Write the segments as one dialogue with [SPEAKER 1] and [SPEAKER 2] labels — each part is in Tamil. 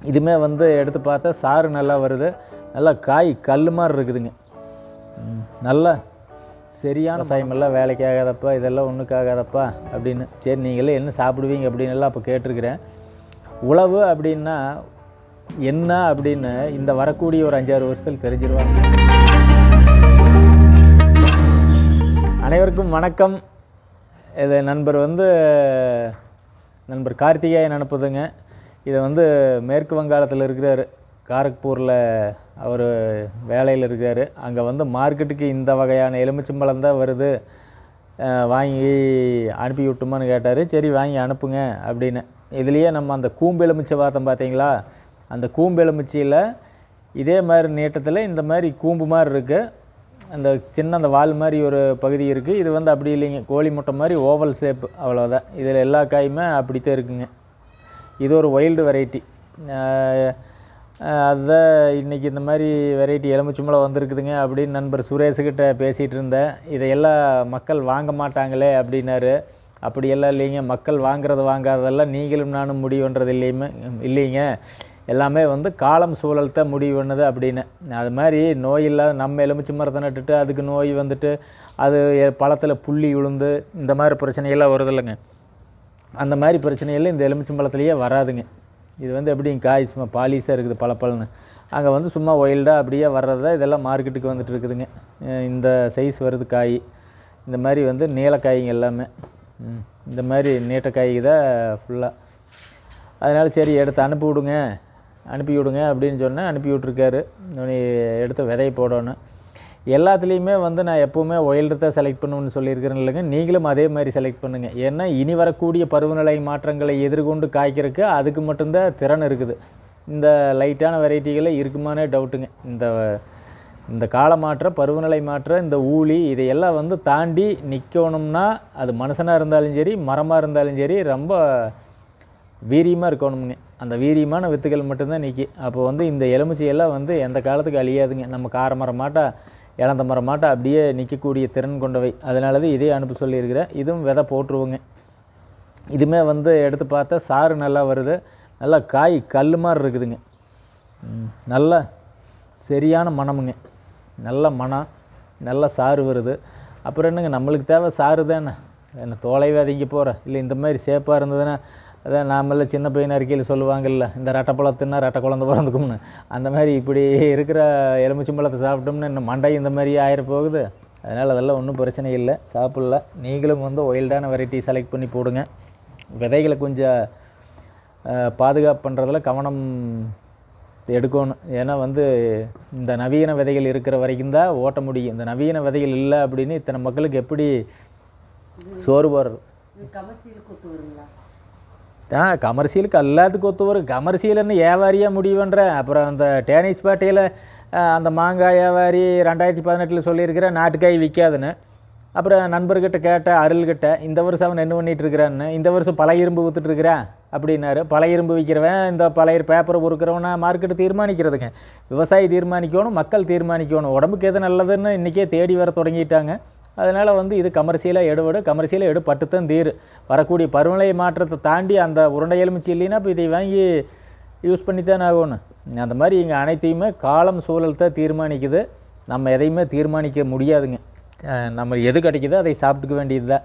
[SPEAKER 1] இதுமே வந்து எடுத்து பார்த்தா சாறு நல்லா வருது நல்லா காய் கல் மாதிரி இருக்குதுங்க ம், நல்லா சரியான சாயமெல்லாம் வேலைக்கு ஆகாதப்பா இதெல்லாம் ஒன்றுக்கு ஆகாதப்பா அப்படின்னு சரி நீங்களே என்ன சாப்பிடுவீங்க அப்படின்னு எல்லாம் அப்போ கேட்டிருக்கிறேன் உழவு அப்படின்னா என்ன அப்படின்னு இந்த வரக்கூடிய ஒரு அஞ்சாறு வருஷத்தில் தெரிஞ்சிருவாங்க அனைவருக்கும் வணக்கம் இது நண்பர் வந்து நண்பர் கார்த்திகேயன் அனுப்புதுங்க இது வந்து மேற்கு வங்காளத்தில் இருக்கிறாரு காரக்பூரில் அவர் வேலையில் இருக்கார் அங்கே வந்து மார்க்கெட்டுக்கு இந்த வகையான எலுமிச்சம்பழம் தான் வருது அஹ், வாங்கி அனுப்பி விட்டுமான்னு கேட்டார் சரி வாங்கி அனுப்புங்க அப்படின்னு இதுலேயே நம்ம அந்த கூம்பு எலுமிச்சை பார்த்தோம் பார்த்தீங்களா அந்த கூம்பு எலுமிச்சையில் இதே மாதிரி நீட்டத்தில் இந்த மாதிரி கூம்பு மாதிரி இருக்குது அந்த சின்ன அந்த வால் மாதிரி ஒரு பகுதி இருக்குது இது வந்து அப்படி இல்லைங்க கோழி முட்டை மாதிரி ஓவல் ஷேப் அவ்வளோதான் இதில் எல்லா காயுமே அப்படித்தான் இருக்குங்க இது ஒரு வைல்டு வெரைட்டி அதுதான் இன்றைக்கி இந்த மாதிரி வெரைட்டி எலுமிச்சம்பழம் வந்திருக்குதுங்க அப்படின்னு நண்பர் சுரேஷுக்கிட்ட பேசிகிட்டு இருந்தேன் இதையெல்லாம் மக்கள் வாங்க மாட்டாங்களே அப்படின்னாரு அப்படியெல்லாம் இல்லைங்க மக்கள் வாங்குறது வாங்காததெல்லாம் நீங்களும் நானும் முடிவுன்றது இல்லையுமே இல்லைங்க எல்லாமே வந்து காலம் சூழல் தான் முடிவு பண்ணுது அப்படின்னு அது மாதிரி நோய் இல்லாத நம்ம எலுமிச்சை மரத்தை நட்டுட்டு அதுக்கு நோய் வந்துட்டு அது பழத்தில் புள்ளி விழுந்து இந்த மாதிரி பிரச்சனையெல்லாம் வருது இல்லைங்க அந்த மாதிரி பிரச்சனையெல்லாம் இந்த எலுமிச்சம்பழத்துலேயே வராதுங்க இது வந்து எப்படி காய் சும்மா பாலிஷாக இருக்குது பளபளன்னு அங்கே வந்து சும்மா ஒயில்டாக அப்படியே வர்றதா இதெல்லாம் மார்க்கெட்டுக்கு வந்துட்டு இருக்குதுங்க அஹ் இந்த சைஸ் வருது காய் இந்த மாதிரி வந்து நீலக்காய்ங்க எல்லாமே ம், இந்த மாதிரி நீட்ட காய் தான் ஃபுல்லாக அதனால் சரி எடுத்து அனுப்பி விடுங்க அனுப்பி விடுங்க அப்படின்னு சொன்னேன் அனுப்பி விட்ருக்காரு நீ எடுத்து விதைய போடணும் எல்லாத்துலேயுமே வந்து நான் எப்போவுமே ஒயில்டு தான் செலக்ட் பண்ணுவேன்னு சொல்லியிருக்கிறேன் இல்லைங்க நீங்களும் அதே மாதிரி செலக்ட் பண்ணுங்கள் ஏன்னா இனி வரக்கூடிய பருவநிலை மாற்றங்களை எதிர்கொண்டு காய்க்கிறதுக்கு அதுக்கு மட்டும்தான் திறன் இருக்குது இந்த லைட்டான வெரைட்டிகளே இருக்குமானே டவுட்டுங்க இந்த இந்த கால மாற்றம் பருவநிலை மாற்றம் இந்த ஊழி இதையெல்லாம் வந்து தாண்டி நிற்கணும்னா அது மனுஷனாக இருந்தாலும் சரி மரமாக இருந்தாலும் சரி ரொம்ப வீரியமாக இருக்கணுமுங்க அந்த வீரியமான வித்துகள் மட்டும்தான் நிற்கி அப்போ வந்து இந்த எலுமிச்சையெல்லாம் வந்து எந்த காலத்துக்கு அழியாதுங்க நம்ம கார மரம் மாட்டா இழந்த மரம் மாட்டா அப்படியே நிற்கக்கூடிய திறன் கொண்டவை அதனால தான் இதே அனுப்ப சொல்லியிருக்கிறேன் இதுவும் விதை போட்டுருவோங்க இதுமே வந்து எடுத்து பார்த்தா சாறு நல்லா வருது நல்லா காய் கல் மாதிரி இருக்குதுங்க ம், நல்லா சரியான மணமுங்க நல்ல மணம் நல்ல சாறு வருது அப்புறம் என்னங்க நம்மளுக்கு தேவை சாறு தானே என்ன தோலை விதைங்க போகிற இல்லை இந்த மாதிரி சேப்பாக இருந்ததுன்னா அதான் நாமெல்ல சின்ன பையன் அறிக்கையில் சொல்லுவாங்கல்ல இந்த ரெட்டைப்பழத்துன்னா ரெட்டை குழந்த பிறந்துக்கும்னு அந்த மாதிரி இப்படி இருக்கிற எலுமிச்சம்பழத்தை சாப்பிட்டோம்னா இன்னும் மண்டை இந்த மாதிரி ஆயிர போகுது அதனால் அதெல்லாம் ஒன்றும் பிரச்சனை இல்லை சாப்பிட்ல நீங்களும் வந்து ஒயில்டான வெரைட்டி செலக்ட் பண்ணி போடுங்க விதைகளை கொஞ்சம் அஹ், பாதுகாப்பு பண்ணுறதுல கவனம் எடுக்கணும் ஏன்னா வந்து இந்த நவீன விதைகள் இருக்கிற வரைக்கும் தான் ஓட்ட முடியும் இந்த நவீன விதைகள் இல்லை அப்படின்னு இத்தனை மக்களுக்கு எப்படி சோறு போடுறது
[SPEAKER 2] இது கமர்சியல் கொத்து வருங்களா
[SPEAKER 1] ஆ கமர்ஷியலுக்கு எல்லாத்துக்கும் ஒத்து வரும் கமர்ஷியல்னு வியாபாரியாக முடிவுன்றேன் அப்புறம் அந்த டேனிஸ் பேட்டையில் அந்த மாங்காய் வியாபாரி ரெண்டாயிரத்தி பதினெட்டில் சொல்லியிருக்கிறேன் நாட்டுக்காய் விற்காதுன்னு அப்புறம் நண்பர்கிட்ட கேட்டேன் அருள்கிட்ட இந்த வருஷம் அவன் என்ன பண்ணிட்டு இருக்கிறான்னு இந்த வருஷம் பல இரும்பு வித்துட்டு இருக்கிறான் அப்படின்னாரு பல இரும்பு விற்கிறவன் இந்த பழைய பேப்பரை பொறுக்கிறவனா மார்க்கெட்டு தீர்மானிக்கிறதுங்க விவசாயி தீர்மானிக்கணும் மக்கள் தீர்மானிக்கணும் உடம்புக்கு எது நல்லதுன்னு இன்றைக்கே தேடி வர தொடங்கிட்டாங்க அதனால் வந்து இது கமர்ஷியலாக எடுவிடு கமர்ஷியலாக எடு பட்டுத்தான் தீரு வரக்கூடிய பருவநிலை மாற்றத்தை தாண்டி அந்த உருண்டை எலுமிச்சி இல்லைன்னா இப்போ இதை வாங்கி யூஸ் பண்ணித்தான் ஆகணும் அந்த மாதிரி இங்கே அனைத்தையுமே காலம் சூழல் தான் தீர்மானிக்குது நம்ம எதையுமே தீர்மானிக்க முடியாதுங்க அஹ் நம்ம எது கிடைக்குதோ அதை சாப்பிட்டுக்க வேண்டியது தான்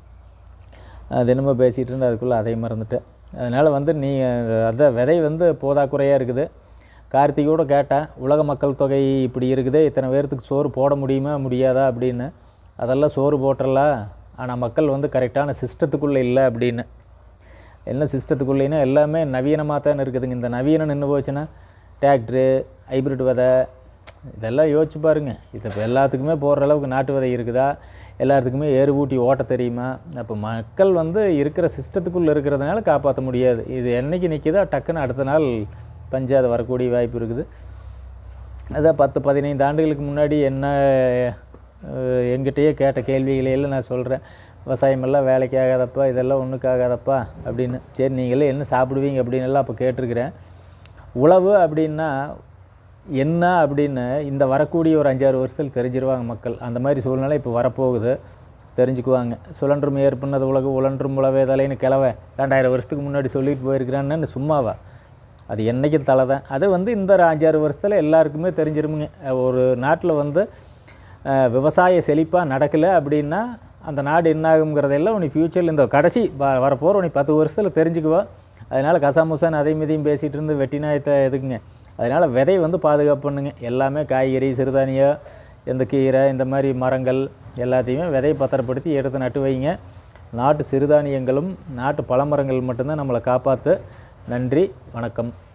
[SPEAKER 1] அது என்னமோ பேசிகிட்டு இருந்தால் அதுக்குள்ளே அதை மறந்துட்டேன் அதனால் வந்து நீ அதான் விதை வந்து போதாக்குறையாக இருக்குது கார்த்திகோட கேட்டேன் உலக மக்கள் தொகை இப்படி இருக்குது இத்தனை பேர்த்துக்கு சோறு போட முடியுமா முடியாதா அப்படின்னு அதெல்லாம் சோறு போட்டுறலாம் ஆனால் மக்கள் வந்து கரெக்டான சிஸ்டத்துக்குள்ளே இல்லை அப்படின்னு என்ன சிஸ்டத்துக்குள்ளேன்னா எல்லாமே நவீனமாக தான் இருக்குதுங்க இந்த நவீனம் நின்று போச்சுன்னா டிராக்டரு ஹைப்ரிட் விதை இதெல்லாம் யோசிச்சு பாருங்க இது இப்போ எல்லாத்துக்குமே போடுற அளவுக்கு நாட்டு விதை இருக்குதா எல்லாத்துக்குமே ஏறு ஊட்டி ஓட்ட தெரியுமா அப்போ மக்கள் வந்து இருக்கிற சிஸ்டத்துக்குள்ளே இருக்கிறதுனால காப்பாற்ற முடியாது இது என்னைக்கு நிற்கிதோ டக்குன்னு அடுத்த நாள் பஞ்சாயத்து வரக்கூடிய வாய்ப்பு இருக்குது அதான் பத்து பதினைந்து ஆண்டுகளுக்கு முன்னாடி என்ன அஹ், எங்கிட்டயே கேட்ட கேள்விகளையெல்லாம் நான் சொல்கிறேன் விவசாயமெல்லாம் வேலைக்கு ஆகாதப்பா இதெல்லாம் ஒன்றுக்கு ஆகாதப்பா அப்படின்னு சரி நீங்களே என்ன சாப்பிடுவீங்க அப்படின்னு எல்லாம் அப்போ கேட்டிருக்கிறேன் உழவு அப்படின்னா என்ன அப்படின்னு இந்த வரக்கூடிய ஒரு அஞ்சாறு வருஷத்தில் தெரிஞ்சிருவாங்க மக்கள் அந்த மாதிரி சூழ்நிலை இப்போ வரப்போகுது தெரிஞ்சுக்குவாங்க சுழன்றும் ஏற்பண்ணது உலகு உழன்றும் உழவே தலைன்னு கிளவ ரெண்டாயிரம் வருஷத்துக்கு முன்னாடி சொல்லிட்டு போயிருக்கிறான்னு சும்மாவா அது என்றைக்கும் தலை தான் அது வந்து இந்த ஒரு அஞ்சாறு வருஷத்தில் எல்லாருக்குமே தெரிஞ்சிருமுங்க ஒரு நாட்டில் வந்து அஹ், விவசாய செழிப்பாக நடக்கலை அப்படின்னா அந்த நாடு என்ன ஆகுங்கிறதெல்லாம் உனி ஃப்யூச்சரில் இந்த கடைசி வ- வரப்போகிற உனி பத்து வருஷத்தில் தெரிஞ்சுக்குவா அதனால் கசாமுசான் அதையும் இதையும் பேசிகிட்டு இருந்து வெட்டினாயத்தை எதுக்குங்க அதனால் விதை வந்து பாதுகாப்பு பண்ணுங்க எல்லாமே காய்கறி சிறுதானியம் இந்த கீரை இந்த மாதிரி மரங்கள் எல்லாத்தையுமே விதையை பத்திரப்படுத்தி எடுத்து நட்டு வைங்க நாட்டு சிறுதானியங்களும் நாட்டு பழமரங்கள் மட்டும்தான் நம்மளை காப்பாற்று நன்றி வணக்கம்